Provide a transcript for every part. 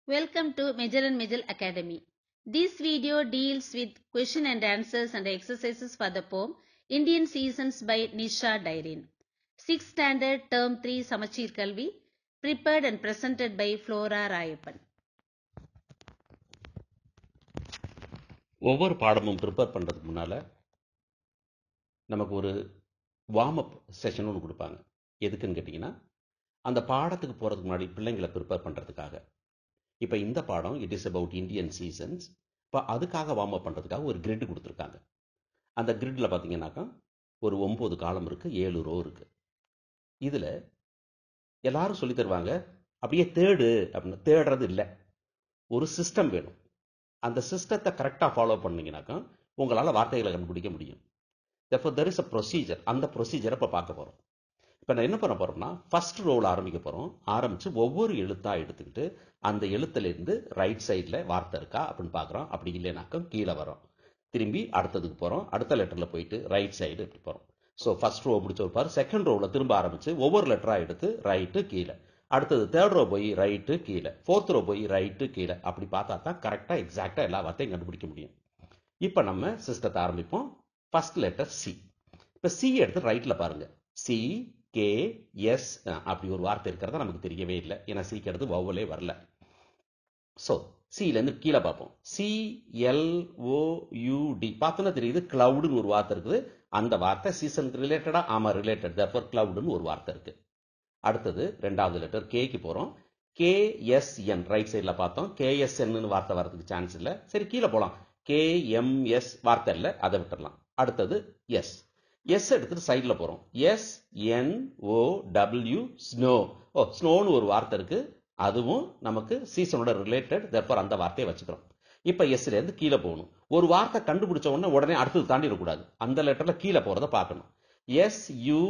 Welcome to Major and Major Academy. This video deals with question and answers and exercises for the poem Indian Seasons by Nisha Dairin. 6th Standard Term 3 Samachir Kalvi, prepared and presented by Flora Rayappan. ஒவ்வொரு பாடமும் prepare பண்ணுறதுக்கு முன்னால் நமக்கு ஒரு warm up session ஒன்று கொடுப்பாங்க எதுக்குன்னு கேட்டிங்கன்னா அந்த பாடத்துக்கு போகிறதுக்கு முன்னாடி பிள்ளைங்களை ப்ரிப்பேர் பண்ணுறதுக்காக இப்போ இந்த பாடம் it is about Indian seasons இப்போ அதுக்காக வார்ம் அப் பண்ணுறதுக்காக ஒரு கிரிட் கொடுத்துருக்காங்க அந்த கிரிட்டில் பார்த்தீங்கன்னாக்கா ஒரு ஒம்பது காலம் இருக்குது ஏழு ரோ இருக்குது இதில் எல்லாரும் சொல்லி தருவாங்க அப்படியே தேடு அப்படின்னு தேடுறது இல்லை ஒரு சிஸ்டம் வேணும் அந்த சிஸ்டத்தை கரெக்டாக ஃபாலோ பண்ணீங்கன்னாக்கா உங்களால் வார்த்தைகளை கண்டுபிடிக்க முடியும் therefore there is a procedure அந்த ப்ரொசீஜரை இப்போ பார்க்க போகிறோம் இப்போ நான் என்ன பண்ண போகிறோம்னா ஃபர்ஸ்ட் ரோல் ஆரம்பிக்க போகிறோம் ஆரம்பித்து ஒவ்வொரு எழுத்தாக எடுத்துக்கிட்டு அந்த எழுத்துலேருந்து ரைட் சைடில் வார்த்தை இருக்கா அப்படின்னு பார்க்குறோம் அப்படி இல்லைனாக்கா கீழே வரோம் திரும்பி அடுத்ததுக்கு போகிறோம் அடுத்த லெட்டரில் போயிட்டு ரைட் சைடு இப்படி போகிறோம் ஸோ ஃபர்ஸ்ட் ரோ முடிச்ச ஒரு பாரு செகண்ட் ரோவில் திரும்ப ஆரம்பித்து ஒவ்வொரு லெட்டராக எடுத்து ரைட்டு கீழே அடுத்தது தேர்ட் ரோ போய் ரைட்டு கீழே ஃபோர்த் ரோ போய் ரைட்டு கீழே அப்படி பார்த்தா தான் கரெக்டாக எக்ஸாக்டாக எல்லா வார்த்தையும் கண்டுபிடிக்க முடியும் இப்போ நம்ம சிஸ்டத்தை ஆரம்பிப்போம் ஃபர்ஸ்ட் லெட்டர் சி இப்போ சி எடுத்து ரைட்டில் பாருங்க சி கே எஸ் அப்படி ஒரு வார்த்தை இருக்கிறதா நமக்கு தெரியவே இல்லை ஏன்னா சிக்கு எடுத்து வவ்வலே வரல ஸோ சியிலேருந்து கீழே பார்ப்போம் சி எல் ஓ யூடி பார்த்தோன்னா தெரியுது கிளவுடுன்னு ஒரு வார்த்தை இருக்குது அந்த வார்த்தை சீசனுக்கு ரிலேட்டடா ஆமாம் ரிலேட்டட் தர்ஃபர் கிளவுடுன்னு ஒரு வார்த்தை இருக்கு அடுத்தது ரெண்டாவது லெட்டர் கேக்கு போகிறோம் கேஎஸ்என் ரைட் சைடில் பார்த்தோம் கேஎஸ்என்னு வார்த்தை வரதுக்கு சான்ஸ் இல்லை சரி கீழே போகலாம் கேஎம்எஸ் வார்த்தை இல்லை அதை விட்டுடலாம் அடுத்தது எஸ் எஸ் எடுத்துட்டு சைடில் போகிறோம் S N O W snow O ஸ்னோன்னு ஒரு வார்த்தை இருக்கு அதுவும் நமக்கு சீசனோட ரிலேட்டட் தர்ஃபர் அந்த வார்த்தையை வச்சுக்கிறோம் இப்போ எஸ்லேருந்து கீழே போகணும் ஒரு வார்த்தை கண்டுபிடிச்ச உடனே உடனே அடுத்தது தாண்டிடக்கூடாது அந்த லெட்டரில் கீழே போகிறத பார்க்கணும் எஸ்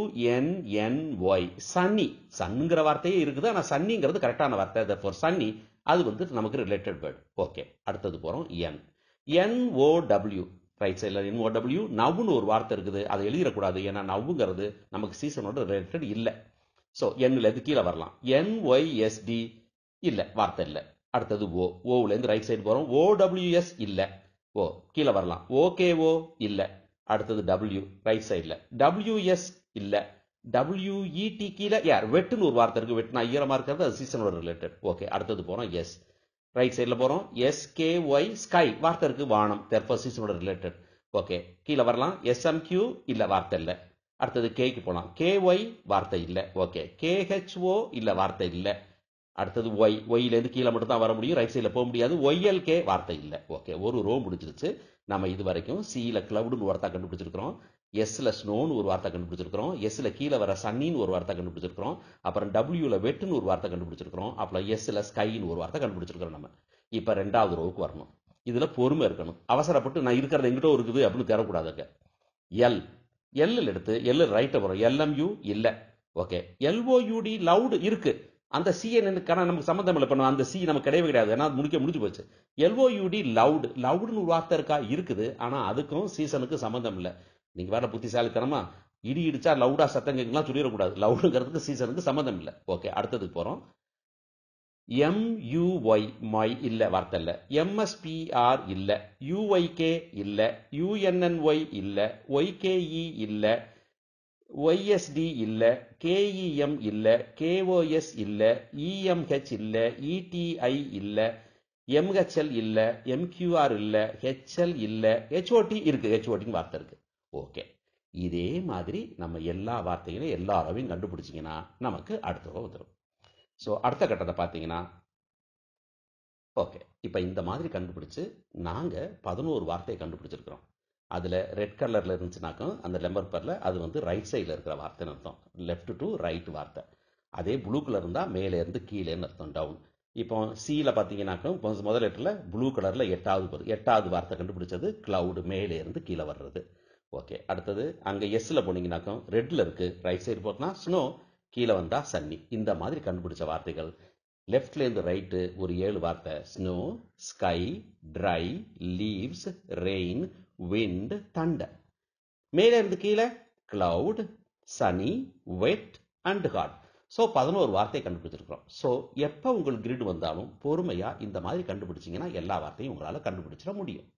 யூஎன்என் ஒய் சன்னி சன்னுங்கிற வார்த்தையே இருக்குது ஆனால் சன்னிங்கிறது கரெக்டான வார்த்தை தர்ஃபோர் சன்னி அது வந்து நமக்கு ரிலேட்டட் வேர்டு ஓகே அடுத்தது போகிறோம் என் என்ஓடபிள்யூ ரைட் சைடில் என்ஓடபிள்யூ நவ்னு ஒரு வார்த்தை இருக்குது அதை எழுதிடக்கூடாது ஏன்னா நவ்வுங்கிறது நமக்கு சீசனோட ரிலேட்டட் இல்லை ஸோ எண்ணிலேருந்து கீழே வரலாம் என்ஒய்எஸ்டி இல்லை வார்த்தை இல்லை அடுத்தது ஓ ஓவுலேருந்து ரைட் சைடு போகிறோம் ஓடபிள்யூஎஸ் இல்லை ஓ கீழே வரலாம் ஓகேஓ இல்லை அடுத்தது டபிள்யூ ரைட் சைடில் டபிள்யூஎஸ் இல்லை டபிள்யூஇடி கீழே யார் வெட்டுன்னு ஒரு வார்த்தை இருக்குது வெட்டுனா ஈரமாக இருக்கிறது அது சீசனோட ரிலேட்டட் ஓகே அடுத்தது போகிறோம் எஸ் ரைட் சைடில் போகிறோம் எஸ்கேஒய் ஸ்கை வார்த்தை இருக்குது வானம் தெர்ஃபர் சீசனோட ரிலேட்டட் ஓகே கீழே வரலாம் எஸ்எம்கியூ இல்லை வார்த்தை இல்லை அடுத்தது கேக்கு போகலாம் கேஒய் வார்த்தை இல்லை ஓகே கேஹெச்ஓ இல்லை வார்த்தை இல்லை அடுத்தது ஒய் ஒய்லேருந்து கீழே மட்டும் தான் வர முடியும் ரைட் சைடில் போக முடியாது ஒய்எல்கே வார்த்தை இல்லை ஓகே ஒரு ரோ முடிஞ்சிருச்சு நம்ம இது வரைக்கும் சியில் கிளவுடுன்னு ஒரு வார்த்தை கண்டுபிடிச்சிருக்கிறோம் எஸ்ல ஸ்னோன்னு ஒரு வார்த்தை கண்டுபிடிச்சிருக்கிறோம் எஸ்ல கீழே வர சன்னின்னு ஒரு வார்த்தை கண்டுபிடிச்சிருக்கிறோம் அப்புறம் டபிள்யூல வெட்டுன்னு ஒரு வார்த்தை கண்டுபிடிச்சிருக்கிறோம் அப்புறம் எஸ்ல ஸ்கைன்னு ஒரு வார்த்தை கண்டுபிடிச்சிருக்கிறோம் நம்ம இப்போ ரெண்டாவது ரோவுக்கு வரணும் இதில் பொறுமை இருக்கணும் அவசரப்பட்டு நான் இருக்கிறது எங்கிட்ட இருக்குது அப்படின்னு தரக்கூடாதுங்க எல் எல்லில் எடுத்து எல் ரைட்டை வரும் எல்எம்யூ இல்லை ஓகே எல்ஓயூடி லவுடு இருக்கு அந்த சிஎன்னுக்கான நமக்கு சம்மந்தம் இல்லை பண்ண அந்த சி நமக்கு கிடையவே கிடையாது ஏன்னா முடிக்க முடிஞ்சு போச்சு எல்ஓயூடி லவுடு லவுடுன்னு ஒரு வார்த்தை இருக்கா இருக்குது ஆனால் அதுக்கும் சீசனுக்கு சம்மந்தம் இல்லை நீங்கள் வேற புத்திசாலித்தனமா இடி இடிச்சா லவுடா சத்தம் கேட்கலாம் சொல்லிடக்கூடாது லவுடுங்கிறதுக்கு சீசனுக்கு சம்மந்தம் இல்லை ஓகே அடுத்ததுக்கு போகிறோம் எம்யூஒய் மை இல்லை வார்த்தை இல்லை எம்எஸ்பிஆர் இல்லை யூஒய்கே இல்லை யூஎன்என்ஒய் இல்லை ஒய்கேஇ இல்லை ஒய்எஸ்டி இல்லை கேஇஎம் இல்லை கேஓஎஸ் இல்லை இஎம்ஹெச் இல்லை இடிஐ இல்லை எம்ஹெச்எல் இல்லை எம்கியூஆர் இல்லை ஹெச்எல் இல்லை ஹெச்ஓடி இருக்கு ஹெச்ஓடின்னு வார்த்தை இருக்கு ஓகே இதே மாதிரி நம்ம எல்லா வார்த்தைகளையும் எல்லா அளவையும் கண்டுபிடிச்சிங்கன்னா நமக்கு அடுத்த வந்துடும் ஸோ அடுத்த கட்டத்தை பார்த்தீங்கன்னா ஓகே இப்போ இந்த மாதிரி கண்டுபிடிச்சு நாங்கள் பதினோரு வார்த்தையை கண்டுபிடிச்சிருக்கிறோம் அதில் ரெட் கலரில் இருந்துச்சுனாக்கும் அந்த லெம்பர் பேரில் அது வந்து ரைட் சைடில் இருக்கிற வார்த்தைன்னு அர்த்தம் லெஃப்ட் டு ரைட் வார்த்தை அதே ப்ளூ கலர் இருந்தால் மேலே இருந்து கீழேன்னு அர்த்தம் டவுன் இப்போ சியில் பார்த்தீங்கன்னாக்கும் இப்போ முதல் லெட்டரில் ப்ளூ கலரில் எட்டாவது வரும் எட்டாவது வார்த்தை கண்டுபிடிச்சது கிளவுடு மேலே இருந்து கீழே வர்றது ஓகே அடுத்தது அங்கே எஸ்ஸில் போனீங்கன்னாக்கும் ரெட்டில் இருக்குது ரைட் சைடு போட்டுனா ஸ்னோ கீழே வந்தால் சன்னி இந்த மாதிரி கண்டுபிடிச்ச வார்த்தைகள் லெஃப்ட்லேருந்து ரைட்டு ஒரு ஏழு வார்த்தை snow sky dry leaves rain wind thunder மேலே இருந்து கீழே cloud sunny wet and hot so பதினோரு வார்த்தையை கண்டுபிடிச்சிருக்கிறோம் ஸோ எப்போ உங்களுக்கு கிரிட் வந்தாலும் பொறுமையாக இந்த மாதிரி கண்டுபிடிச்சிங்கன்னா எல்லா வார்த்தையும் உங்களால் கண்டுபிடிச்சிட முடியும்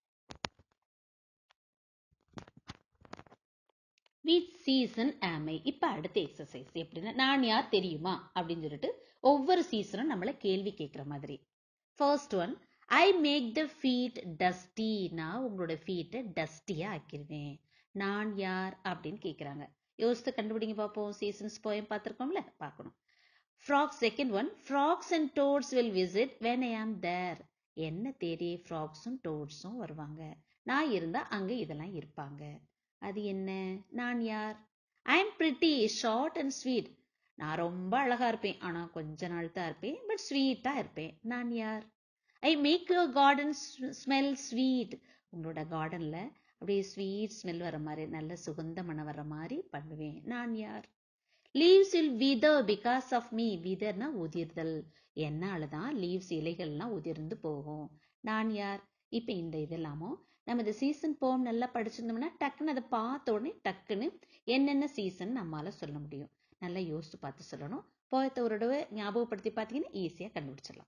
விச் சீசன் ஆமை இப்போ அடுத்த எக்ஸசைஸ் எப்படின்னா நான் யார் தெரியுமா அப்படின்னு சொல்லிட்டு ஒவ்வொரு சீசனும் நம்மளை கேள்வி கேட்குற மாதிரி first one I make the feet dusty நான் உங்களோட ஃபீட்டை டஸ்டியாக ஆக்கிடுவேன் நான் யார் அப்படின்னு கேட்குறாங்க யோசித்து கண்டுபிடிங்க பார்ப்போம் சீசன்ஸ் போயம் பார்த்துருக்கோம்ல பார்க்கணும் frogs second one frogs and toads will visit when I am there என்ன தேடி ஃப்ராக்ஸும் டோட்ஸும் வருவாங்க நான் இருந்தால் அங்கே இதெல்லாம் இருப்பாங்க அது என்ன நான் யார் I am pretty short and sweet நான் ரொம்ப அழகா இருப்பேன் ஆனா கொஞ்ச நாள் தான் இருப்பேன் பட் ஸ்வீட்டா இருப்பேன் நான் யார் I make your garden smell sweet உங்களோட கார்டன்ல அப்படியே ஸ்வீட் ஸ்மெல் வர மாதிரி நல்ல சுகந்த மனம் வர மாதிரி பண்ணுவேன் நான் யார் leaves will wither because of me விதர்னா உதிர்தல் என்னால தான் லீவ்ஸ் இலைகள்லாம் உதிர்ந்து போகும் நான் யார் இப்போ இந்த இதெல்லாமும் நம்ம இந்த சீசன் போம் நல்லா படிச்சிருந்தோம்னா டக்குன்னு அதை பார்த்த உடனே டக்குன்னு என்னென்ன சீசன் நம்மளால சொல்ல முடியும் நல்லா யோசிச்சு பார்த்து சொல்லணும் போயத்தை ஒரு தடவை ஞாபகப்படுத்தி பார்த்தீங்கன்னா ஈஸியாக கண்டுபிடிச்சிடலாம்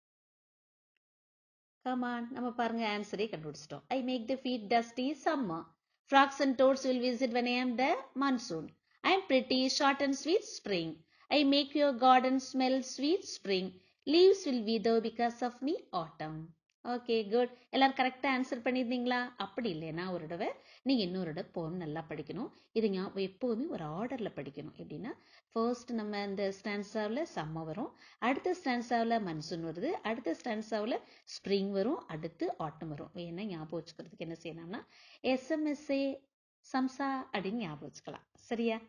கமான் நம்ம பாருங்க ஆன்சரே கண்டுபிடிச்சிட்டோம் I make the feet dusty summer frogs and toads will visit when I am the monsoon I am pretty short and sweet spring I make your garden smell sweet spring leaves will wither because of me autumn okay good எல்லாரும் கரெக்டாக answer பண்ணியிருந்தீங்களா அப்படி இல்லைன்னா ஒரு தடவை நீங்கள் இன்னொரு தடவை போம் நல்லா படிக்கணும் இது ஞாபகம் எப்போவுமே ஒரு ஆர்டரில் படிக்கணும் எப்படின்னா ஃபர்ஸ்ட் நம்ம இந்த ஸ்டான்ஸாவில் சம்ம வரும் அடுத்த ஸ்டான்ஸாவில் மன்சூன் வருது அடுத்த ஸ்டான்ஸாவில் ஸ்ப்ரிங் வரும் அடுத்து ஆட்டம் வரும் ஏன்னா ஞாபகம் வச்சுக்கிறதுக்கு என்ன செய்யணும்னா எஸ்எம்எஸ்ஏ சம்சா அப்படின்னு ஞாபகம் வச்சுக்கலாம் சரியா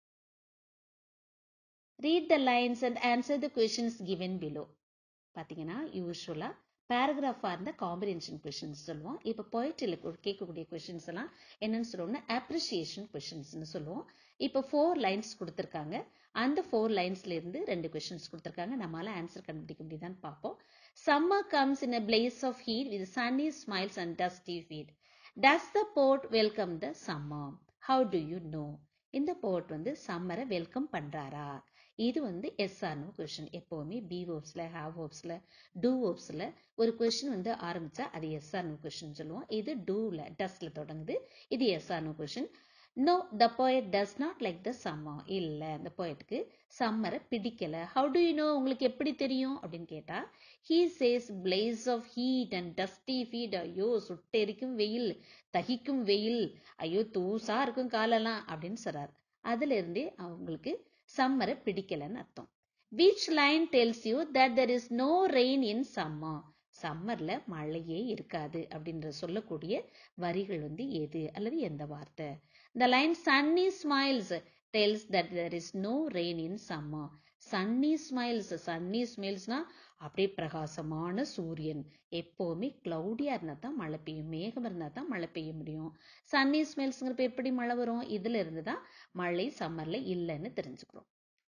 read the lines and answer the questions given below பார்த்தீங்கன்னா யூஸ்வலாக பேராகிராஃபாக இருந்த காம்பினேஷன் கொஷின்ஸ் சொல்லுவோம் இப்போ பொயட்ரியில் கேட்கக்கூடிய கொஷின்ஸ் எல்லாம் என்னன்னு சொல்லுவோம்னா அப்ரிசியேஷன் கொஷின்ஸ்னு சொல்லுவோம் இப்போ ஃபோர் லைன்ஸ் கொடுத்துருக்காங்க அந்த ஃபோர் லைன்ஸ்ல இருந்து ரெண்டு கொஷின்ஸ் கொடுத்துருக்காங்க நம்மளால ஆன்சர் கண்டுபிடிக்க முடியுதான்னு பார்ப்போம் summer comes in a blaze of heat with sunny smiles and dusty feet does the poet welcome the summer how do you know இந்த போர்ட் வந்து சம்மரை வெல்கம் பண்றாரா இது வந்து எஸ்ஆர்னோ கொஷின் எப்போவுமே பி ஓப்ஸில் ஹாவ் ஓப்ஸில் டூ ஓப்ஸில் ஒரு கொஷின் வந்து ஆரம்பிச்சா அது எஸ்ஆர்னோ கொஷின் சொல்லுவோம் இது டூவில் டஸ்ட்ல தொடங்குது இது yes or no question no the poet does not like the summer இல்லை அந்த போயட்டுக்கு சம்மரை பிடிக்கல ஹவு டு யூ நோ உங்களுக்கு எப்படி தெரியும் அப்படின்னு கேட்டா he says blaze of heat and dusty feet ஐயோ சுட்டெரிக்கும் வெயில் தகிக்கும் வெயில் ஐயோ தூசா இருக்கும் காலெல்லாம் அப்படின்னு சொல்றாரு அதுல இருந்தே அவங்களுக்கு சம்மரை பிடிக்கலன்னு அர்த்தம் which line tells you that there is no rain in summer சம்மர்ல மழையே இருக்காது அப்படின்ற சொல்லக்கூடிய வரிகள் வந்து எது அல்லது எந்த வார்த்தை இந்த line sunny smiles tells that there is no rain in summer sunny smiles sunny ஸ்மைல்ஸ்னா அப்படியே பிரகாசமான சூரியன் எப்போவுமே கிளவுடியா இருந்தா தான் மழை பெய்யும் மேகம் இருந்தா தான் மழை பெய்ய முடியும் சன்னி ஸ்மெல்ஸ்ங்கிறப்ப எப்படி மழை வரும் இதுல இருந்து தான் மழை சம்மர்ல இல்லைன்னு தெரிஞ்சுக்கிறோம்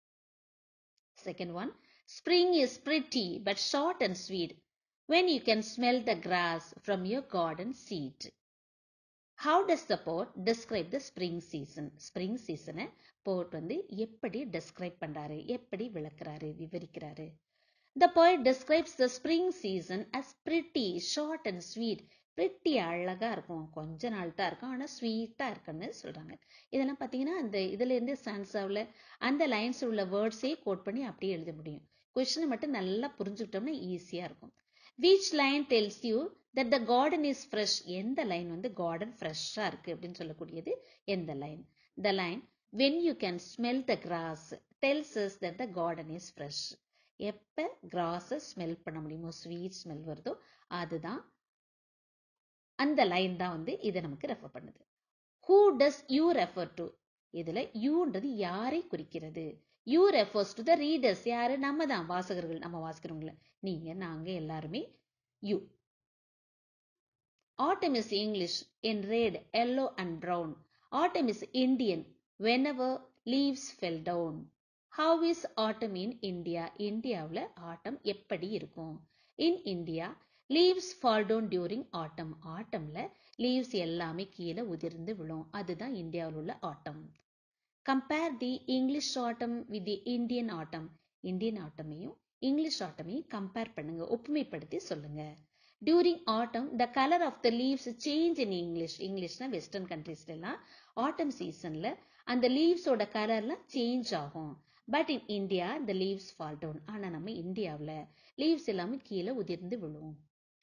second one spring is pretty but short and sweet when you can smell the grass from your garden seat. How does the poet describe the spring season? Spring season poet வந்து எப்படி describe பண்றாரு எப்படி விளக்குறாரு விவரிக்கிறாரு The poet describes the spring season as pretty, short and sweet. pretty அழகா இருக்கும் கொஞ்ச நாள் தான் இருக்கும் ஆனா ஸ்வீட்டா இருக்குன்னு சொல்றாங்க இதெல்லாம் பாத்தீங்கன்னா அந்த இதுல இருந்து சான்சாவில் அந்த லைன்ஸ் உள்ள வேர்ட்ஸே கோட் பண்ணி அப்படியே எழுத முடியும் கொஸ்டினை மட்டும் நல்லா புரிஞ்சுக்கிட்டோம்னா ஈஸியா இருக்கும் which line tells you that the garden is fresh எந்த லைன் வந்து கார்டன் ஃப்ரெஷ்ஷாக இருக்கு அப்படின்னு சொல்லக்கூடியது எந்த line the line when you can smell the grass tells is that the garden is fresh எப்போ கிராஸை ஸ்மெல் பண்ண முடியுமோ ஸ்வீட் ஸ்மெல் வருதோ அதுதான் அந்த லைன் தான் வந்து இதை நமக்கு ரெஃபர் பண்ணுது who does you refer to இதுல யூன்றது யாரை குறிக்கிறது you refers to the readers யாரு நம்ம தான் வாசகர்கள் நம்ம வாசிக்கிறவங்கள நீங்க நாங்க எல்லாருமே you autumn is English in red yellow and brown autumn is Indian whenever leaves fell down how is autumn in India இந்தியாவில் ஆட்டம் எப்படி இருக்கும் in India leaves fall down during autumn ஆட்டம்ல லீவ்ஸ் எல்லாமே கீழே உதிர்ந்து விழும் அதுதான் இந்தியாவில் உள்ள autumn compare the English autumn with the Indian autumn Indian ஆட்டமையும் இங்கிலீஷ் ஆட்டமையும் கம்பேர் பண்ணுங்க ஒப்புமைப்படுத்தி சொல்லுங்க during autumn the colour of the leaves change in English இங்கிலீஷ்னா வெஸ்டர்ன் கண்ட்ரீஸ்ல எல்லாம் ஆட்டம் சீசன்ல அந்த லீவ்ஸோட கலர்லாம் சேஞ்ச் ஆகும் பட் இன் இந்தியா இந்த லீவ்ஸ் ஃபால் டவுன் ஆனா நம்ம இந்தியாவில் லீவ்ஸ் எல்லாமே கீழே உதிர்ந்து விழும்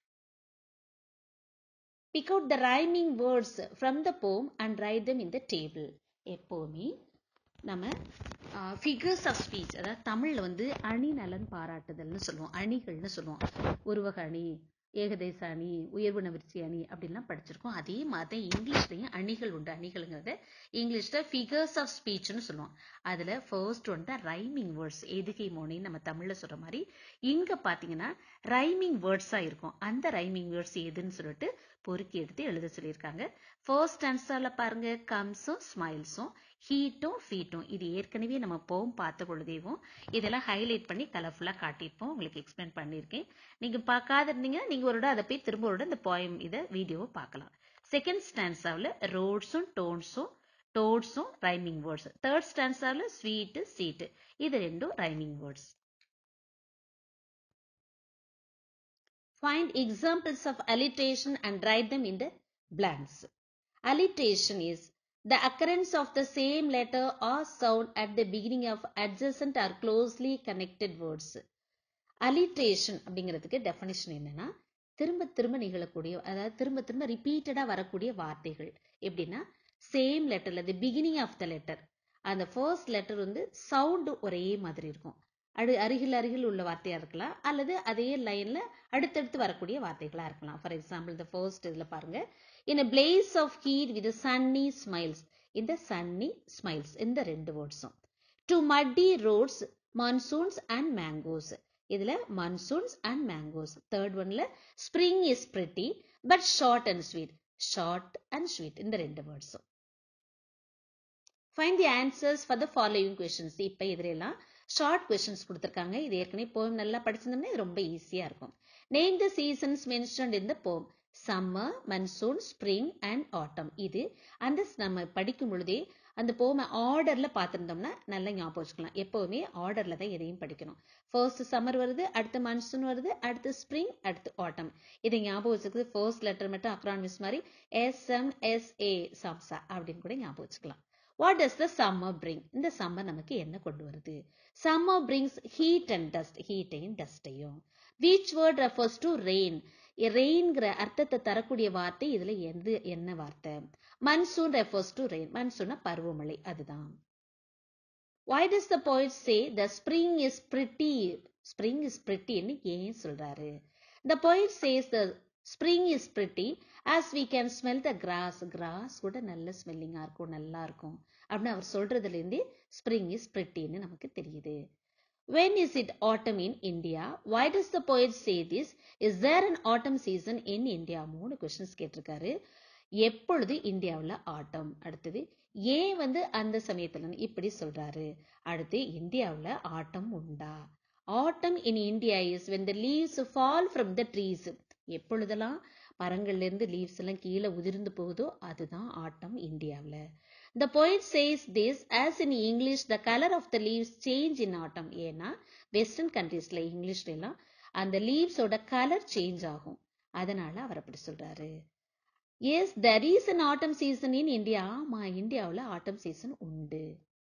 pick out the rhyming words from the poem and write them in the table எப்போவுமே நம்ம ஃபிகர்ஸ் ஆஃப் ஸ்பீச் அதாவது தமிழில் வந்து அணி நலன் பாராட்டுதல்னு சொல்லுவோம் அணிகள்னு சொல்லுவோம் உருவக அணி ஏகதேச அணி உயர்வு நவிற்சி அணி அப்படின்லாம் படிச்சிருக்கோம் அதே மாதிரி இங்கிலீஷ்லையும் அணிகள் உண்டு அணிகள்ங்கிறத இங்கிலீஷில் ஃபிகர்ஸ் ஆஃப் ஸ்பீச்னு சொல்லுவோம் அதில் ஃபர்ஸ்ட் ஒன் தான் ரைமிங் வேர்ட்ஸ் எதுகை மோனின்னு நம்ம தமிழில் சொல்கிற மாதிரி இங்கே பார்த்தீங்கன்னா ரைமிங் வேர்ட்ஸாக இருக்கும் அந்த ரைமிங் வேர்ட்ஸ் எதுன்னு சொல்லிட்டு பொறுக்கி எடுத்து எழுத சொல்லியிருக்காங்க ஃபர்ஸ்ட் ஆன்சரில் பாருங்க கம்ஸும் ஸ்மைல்ஸும் ஹீட்டும் ஃபீட்டும் இது ஏற்கனவே நம்ம போம் பார்த்த பொழுதேவும் இதெல்லாம் ஹைலைட் பண்ணி கலர்ஃபுல்லாக காட்டியிருப்போம் உங்களுக்கு எக்ஸ்பிளைன் பண்ணியிருக்கேன் நீங்கள் பார்க்காத இருந்தீங்கன்னா நீங்கள் ஒரு அதை போய் திரும்ப ஒரு இந்த போயம் இதை வீடியோவை பார்க்கலாம் செகண்ட் ஸ்டான்ஸாவில் ரோட்ஸும் டோன்ஸும் டோட்ஸும் ரைமிங் வேர்ட்ஸ் தேர்ட் ஸ்டான்ஸாவில் ஸ்வீட்டு சீட்டு இது ரெண்டும் rhyming words Find examples of alliteration and write them in the blanks. Alliteration is the occurrence of the same letter or sound at the beginning of adjacent or closely connected words. Alliteration அப்படிங்கிறதுக்கு definition என்னன்னா திரும்ப திரும்ப நிகழக்கூடிய அதாவது திரும்ப திரும்ப ரிப்பீட்டடா வரக்கூடிய வார்த்தைகள் எப்படின்னா சேம் லெட்டர்ல the beginning of the letter அந்த ஃபர்ஸ்ட் லெட்டர் வந்து சவுண்டு ஒரே மாதிரி இருக்கும் அடு அருகில் அருகில் உள்ள வார்த்தையா இருக்கலாம் அல்லது அதே லைன்ல அடுத்தடுத்து வரக்கூடிய வார்த்தைகளா இருக்கலாம் ஃபார் எக்ஸாம்பிள் இந்த ஃபர்ஸ்ட் இதுல பாருங்க in place of heat with sunny smiles இந்த சன்னி ஸ்மைல்ஸ் இந்த ரெண்டு வேர்ட்ஸும் to muddy roads monsoons and mangoes இதுல மான்சூன்ஸ் அண்ட் மேங்கோஸ் தேர்ட் ஒன்ல spring is pretty but short and sweet short and sweet இந்த ரெண்டு வேர்ட்ஸும் find the answers for the following questions இப்போ இதுலாம் ஷார்ட் கொஸ்டின்ஸ் கொடுத்துருக்காங்க இது ஏற்கனவே போம் நல்லா படிச்சிருந்தோம்னா இது ரொம்ப ஈஸியா இருக்கும் name the seasons mentioned in the poem summer monsoon spring and autumn இது அந்த நம்ம படிக்கும் பொழுதே அந்த போமை ஆர்டர்ல பார்த்துருந்தோம்னா நல்லா ஞாபகம் வச்சுக்கலாம் எப்பவுமே ஆர்டர்ல தான் எதையும் படிக்கணும் ஃபர்ஸ்ட் சம்மர் வருது அடுத்து மன்சூன் வருது அடுத்து ஸ்ப்ரிங் அடுத்து ஆட்டம் இதை ஞாபகம் வச்சுக்கிறது ஃபர்ஸ்ட் லெட்டர் மட்டும் அக்ரானிமிஸ் மாதிரி எஸ் எம் எஸ் ஏ சாம்சா அப்படின்னு கூட ஞாபகம் வச்சுக்கலாம் what does the summer bring இந்த சம்மர் நமக்கு என்ன கொண்டு வருது summer brings heat and dust ஹீட்டையும் டஸ்டையும் which word refers to rain ரெயின்கிற அர்த்தத்தை தரக்கூடிய வார்த்தை இதுல எது என்ன வார்த்தை மன்சூன் ரெஃபர்ஸ் டு ரெயின் மன்சூனா பருவமழை அதுதான் why does the poet say the spring is pretty spring is pretty ன்னு ஏன் சொல்றாரு the poet says the spring is pretty as we can smell the grass grass கூட நல்ல ஸ்மெல்லிங்கா இருக்கும் நல்லா இருக்கும் அப்படின்னு அவர் சொல்றதுல இருந்தே spring is prettyன்னு நமக்கு தெரியுது when is it autumn in india why does the poet say this is there an autumn season in india மூணு கொஸ்டின்ஸ் கேட்டிருக்காரு எப்பொழுது இந்தியாவுல ஆட்டம் அடுத்தது ஏன் வந்து அந்த சமயத்துல இப்படி சொல்றாரு அடுத்து இந்தியாவுல ஆட்டம் உண்டா autumn in India is when the leaves fall from the trees எப்பொழுதெல்லாம் மரங்கள்ல இருந்து லீவ்ஸ் எல்லாம் கீழே உதிர்ந்து போகுதோ அதுதான் ஆட்டம் இந்தியாவுல the poet says this as in english the color of the leaves change in autumn ஏன்னா வெஸ்டர்ன் கண்ட்ரீஸ்ல இங்கிலீஷ்ல எல்லாம் அந்த லீவ்ஸோட கலர் சேஞ்ச் ஆகும் அதனால அவர் அப்படி சொல்றாரு yes there is an autumn season in India ஆமா இந்தியாவுல ஆட்டம் சீசன் உண்டு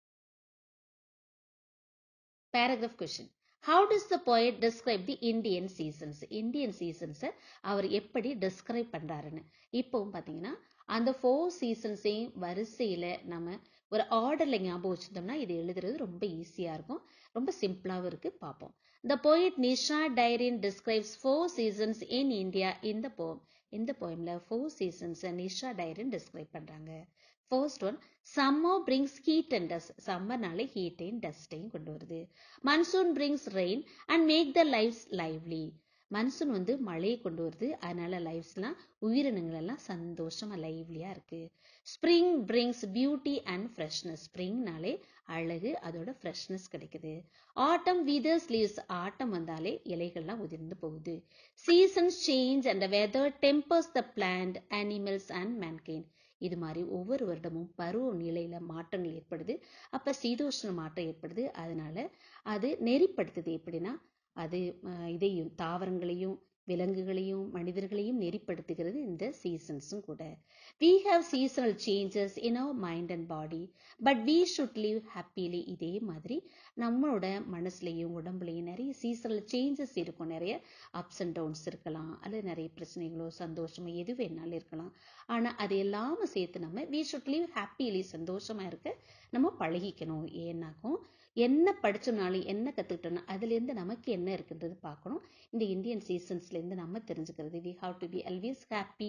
paragraph question how does the poet describe the Indian seasons Indian சீசன்ஸை அவர் எப்படி டிஸ்கிரைப் பண்றாருன்னு இப்பவும் பாத்தீங்கன்னா அந்த ஃபோர் சீசன்ஸையும் வரிசையில நம்ம ஒரு ஆர்டர்ல ஞாபகம் வச்சிருந்தோம்னா இது எழுதுறது ரொம்ப ஈஸியா இருக்கும் ரொம்ப சிம்பிளாவும் இருக்கு பார்ப்போம் the poet Nisha Dyrene describes four seasons in India இந்த போம் இந்த போயம்ல four seasons Nisha Dyrene describe பண்றாங்க first one summer brings heat and dust சம்மர்னாலே ஹீட்டையும் டஸ்டையும் கொண்டு வருது monsoon brings rain and make the lifes lively monsoon வந்து மழையை கொண்டு வருது அதனால லைஃப்ஸ்லாம் உயிரினங்கள் எல்லாம் சந்தோஷமா லைவ்லியா இருக்கு spring brings beauty and freshness ஸ்ப்ரிங்னாலே அழகு அதோட ஃப்ரெஷ்னஸ் கிடைக்குது ஆட்டம் வீதர்ஸ் லீவ்ஸ் ஆட்டம் வந்தாலே இலைகள்லாம் உதிர்ந்து போகுது seasons change and weather tempers the plant animals and mankind இது மாதிரி ஒவ்வொரு வருடமும் பருவ நிலையில மாற்றங்கள் ஏற்படுது அப்ப சீதோஷ்ண மாற்றம் ஏற்படுது அதனால அது நெறிப்படுத்துது எப்படின்னா அது அஹ், இதையும் தாவரங்களையும் விலங்குகளையும் மனிதர்களையும் நெறிப்படுத்துகிறது இந்த சீசன்ஸும் கூட we have seasonal changes in our mind and body but we should live happily இதே மாதிரி நம்மளோட மனசுலயும் உடம்புலயும் நிறைய சீசனல் சேஞ்சஸ் இருக்கும் நிறைய அப்ஸ் அண்ட் டவுன்ஸ் இருக்கலாம் அல்லது நிறைய பிரச்சனைகளோ சந்தோஷமோ எது வேணாலும் இருக்கலாம் ஆனா அது எல்லாமே சேர்த்து நம்ம we should live happily சந்தோஷமா இருக்க நம்ம பழகிக்கணும் ஏன்னாக்கும் என்ன படிச்சோம்னாலும் என்ன கத்துக்கிட்டோம்னா அதுல இருந்து நமக்கு என்ன இருக்குன்றது பார்க்கணும் இந்த இந்தியன் சீசன்ஸ்ல இருந்து நம்ம தெரிஞ்சுக்கிறது we have to be always happy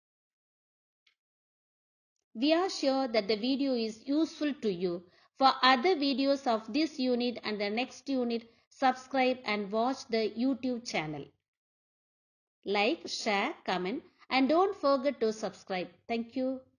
We are sure that the video is useful to you. For other videos of this unit and the next unit, subscribe and watch the YouTube channel. Like, share, comment, and don't forget to subscribe. Thank you.